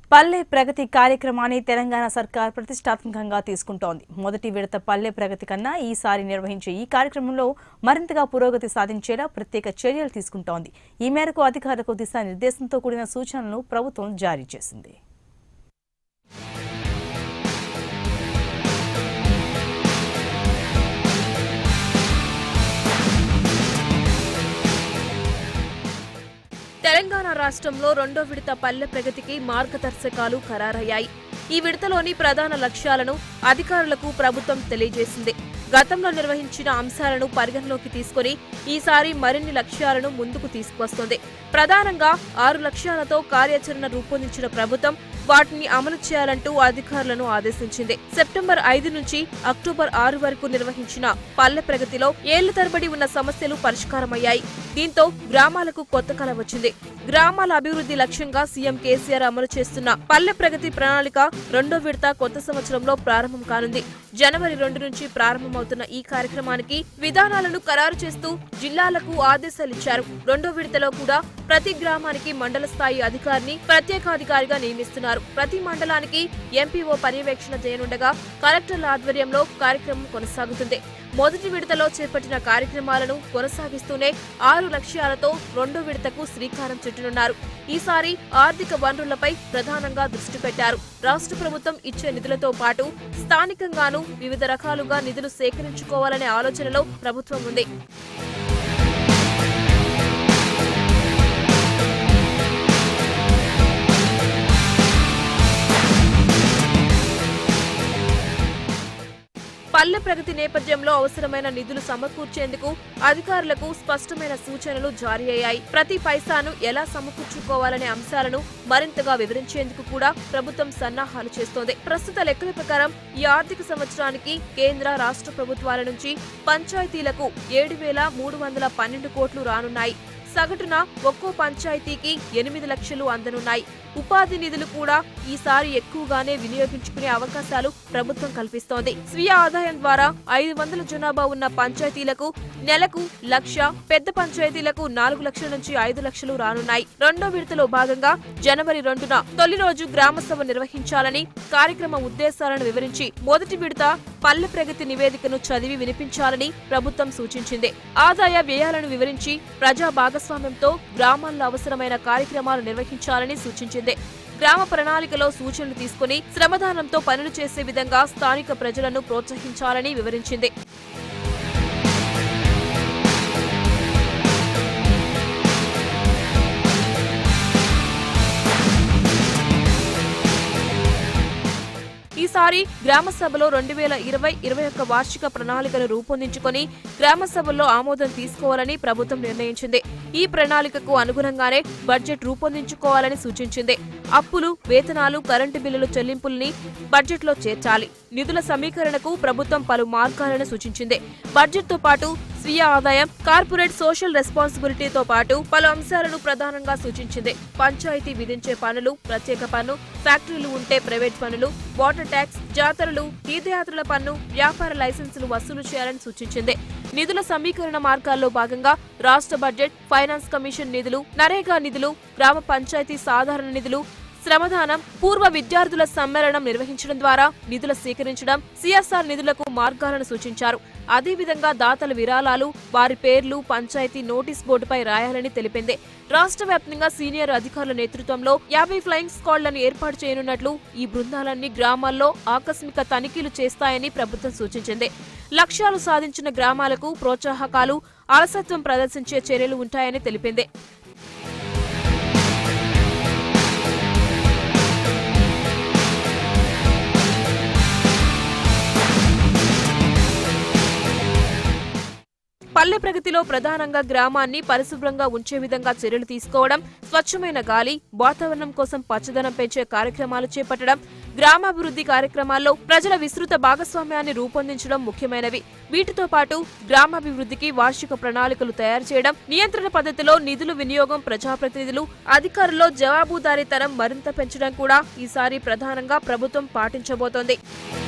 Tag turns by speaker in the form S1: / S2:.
S1: పల్లె ప్రగతి కార్యక్రమాన్ని తెలంగాణ సర్కార్ ప్రతిష్టాత్మకంగా తీసుకుంటోంది మొదటి విడత పల్లె ప్రగతి కన్నా ఈసారి నిర్వహించే ఈ కార్యక్రమంలో మరింతగా పురోగతి సాధించేలా ప్రత్యేక చర్యలు తీసుకుంటోంది ఈ మేరకు అధికారులకు దిశానిర్దేశంతో కూడిన సూచనలను ప్రభుత్వం జారీ చేసింది
S2: తెలంగాణ రాష్ట్రంలో రెండో విడత పల్లె ప్రగతికి మార్గదర్శకాలు ఖరారయ్యాయి ఈ విడతలోని ప్రధాన లక్ష్యాలను అధికారులకు ప్రభుత్వం తెలియజేసింది గతంలో నిర్వహించిన అంశాలను పరిగణలోకి తీసుకొని ఈసారి మరిన్ని లక్ష్యాలను ముందుకు తీసుకువస్తోంది ప్రధానంగా ఆరు లక్ష్యాలతో కార్యాచరణ రూపొందించిన ప్రభుత్వం వాటిని అమలు చేయాలంటూ అధికారులను ఆదేశించింది సెప్టెంబర్ ఐదు నుంచి అక్టోబర్ ఆరు వరకు నిర్వహించిన పల్లె ప్రగతిలో ఏళ్ల తరబడి ఉన్న సమస్యలు పరిష్కారమయ్యాయి దీంతో గ్రామాలకు కొత్త కల వచ్చింది గ్రామాల అభివృద్ధి లక్ష్యంగా సీఎం కేసీఆర్ అమలు చేస్తున్న పల్లె ప్రగతి ప్రణాళిక రెండో విడత కొత్త సంవత్సరంలో ప్రారంభం కానుంది జనవరి రెండు నుంచి ప్రారంభమవుతున్న ఈ కార్యక్రమానికి విధానాలను ఖరారు చేస్తూ జిల్లాలకు ఆదేశాలిచ్చారు రెండో విడతలో కూడా ప్రతి గ్రామానికి మండల స్థాయి అధికారిని ప్రత్యేకాధికారిగా నియమిస్తున్నారు ప్రతి మండలానికి ఎంపీఓ పర్యవేక్షణ చేయనుండగా కలెక్టర్ల ఆధ్వర్యంలో కార్యక్రమం కొనసాగుతుంది మొదటి విడతలో చేపట్టిన కార్యక్రమాలను కొనసాగిస్తూనే ఆరు లక్ష్యాలతో రెండో విడతకు శ్రీకారం చుట్టనున్నారు ఈసారి ఆర్థిక వనరులపై ప్రధానంగా దృష్టి పెట్టారు రాష్ట్ర ప్రభుత్వం ఇచ్చే నిధులతో పాటు స్థానికంగానూ వివిధ రకాలుగా నిధులు సేకరించుకోవాలనే ఆలోచనలో ప్రభుత్వం ఉంది పల్లె ప్రగతి నేపథ్యంలో అవసరమైన నిధులు సమకూర్చేందుకు అధికారులకు స్పష్టమైన సూచనలు జారీ అయ్యాయి ప్రతి పైసాను ఎలా సమకూర్చుకోవాలనే అంశాలను మరింతగా వివరించేందుకు కూడా ప్రభుత్వం సన్నాహాలు చేస్తోంది ప్రస్తుత లెక్కల ప్రకారం ఈ ఆర్థిక సంవత్సరానికి కేంద్ర రాష్ట్ర ప్రభుత్వాల నుంచి పంచాయతీలకు ఏడు వేల మూడు వందల పన్నెండు కోట్లు రానున్నాయి సగటున ఒక్కో పంచాయతీకి ఎనిమిది లక్షలు అందనున్నాయి ఉపాధి నిధులు కూడా ఈసారి ఎక్కువగానే వినియోగించుకునే అవకాశాలు ప్రభుత్వం కల్పిస్తోంది స్వీయ ఆదాయం ద్వారా ఐదు వందల జనాభా ఉన్న పంచాయతీలకు నెలకు లక్ష పెద్ద పంచాయతీలకు నాలుగు లక్షల నుంచి ఐదు లక్షలు రానున్నాయి రెండో విడతలో భాగంగా జనవరి రెండున తొలి రోజు గ్రామ సభ నిర్వహించాలని కార్యక్రమ ఉద్దేశాలను వివరించి మొదటి విడత పల్లె ప్రగతి నివేదికను చదివి వినిపించాలని ప్రభుత్వం సూచించింది ఆదాయ వ్యయాలను వివరించి ప్రజా భాగస్వామ్యంతో గ్రామాల్లో అవసరమైన కార్యక్రమాలు నిర్వహించాలని సూచించింది గ్రామ ప్రణాళికలో సూచనలు తీసుకుని శ్రమదానంతో పనులు చేసే విధంగా స్థానిక ప్రజలను ప్రోత్సహించాలని వివరించింది ఈసారి గ్రామ సభలో రెండు వేల ఇరవై ఇరవై ఒక్క వార్షిక ప్రణాళికను రూపొందించుకొని గ్రామ సభల్లో ఆమోదం తీసుకోవాలని ప్రభుత్వం నిర్ణయించింది ఈ ప్రణాళికకు అనుగుణంగానే బడ్జెట్ రూపొందించుకోవాలని సూచించింది అప్పులు వేతనాలు కరెంటు బిల్లుల చెల్లింపుల్ని బడ్జెట్లో చేర్చాలి నిధుల సమీకరణకు ప్రభుత్వం పలు మార్గాలను సూచించింది బడ్జెట్తో పాటు స్వీయ ఆదాయం కార్పొరేట్ సోషల్ రెస్పాన్సిబిలిటీతో పాటు పలు అంశాలను ప్రధానంగా సూచించింది పంచాయతీ విధించే పనులు ప్రత్యేక పన్ను ఫ్యాక్టరీలు ఉంటే ప్రైవేట్ పనులు వాటర్ ట్యాక్స్ జాతరలు తీర్థయాత్రల పన్ను వ్యాపార లైసెన్సులు వసూలు చేయాలని సూచించింది నిధుల సమీకరణ మార్గాల్లో భాగంగా రాష్ట్ర బడ్జెట్ ఫైనాన్స్ కమిషన్ నిధులు నరేగా నిధులు గ్రామ పంచాయతీ సాధారణ నిధులు శ్రమదానం పూర్వ విద్యార్థుల సమ్మేళనం నిర్వహించడం ద్వారా నిధుల సేకరించడం సిఎస్ఆర్ నిధులకు మార్గాలను సూచించారు అదేవిధంగా దాతల విరాళాలు వారి పేర్లు పంచాయతీ నోటీస్ బోర్డుపై రాయాలని తెలిపింది రాష్ట్ర వ్యాప్తంగా సీనియర్ అధికారుల నేతృత్వంలో యాభై ఫ్లయింగ్ స్క్వాడ్లను ఏర్పాటు చేయనున్నట్లు ఈ బృందాలన్నీ గ్రామాల్లో ఆకస్మిక తనిఖీలు చేస్తాయని ప్రభుత్వం సూచించింది లక్ష్యాలు సాధించిన గ్రామాలకు ప్రోత్సాహకాలు అలసత్వం ప్రదర్శించే చర్యలు ఉంటాయని తెలిపింది పల్లె ప్రగతిలో ప్రధానంగా గ్రామాన్ని పరిశుభ్రంగా ఉంచే విధంగా చర్యలు తీసుకోవడం స్వచ్ఛమైన గాలి వాతావరణం కోసం పచ్చదనం పెంచే కార్యక్రమాలు చేపట్టడం గ్రామాభివృద్ధి కార్యక్రమాల్లో ప్రజల విస్తృత భాగస్వామ్యాన్ని రూపొందించడం ముఖ్యమైనవి వీటితో పాటు గ్రామాభివృద్ధికి వార్షిక ప్రణాళికలు తయారు చేయడం నియంత్రణ పద్ధతిలో నిధులు వినియోగం ప్రజాప్రతినిధులు అధికారుల్లో జవాబుదారీతనం మరింత పెంచడం కూడా ఈసారి ప్రధానంగా ప్రభుత్వం పాటించబోతోంది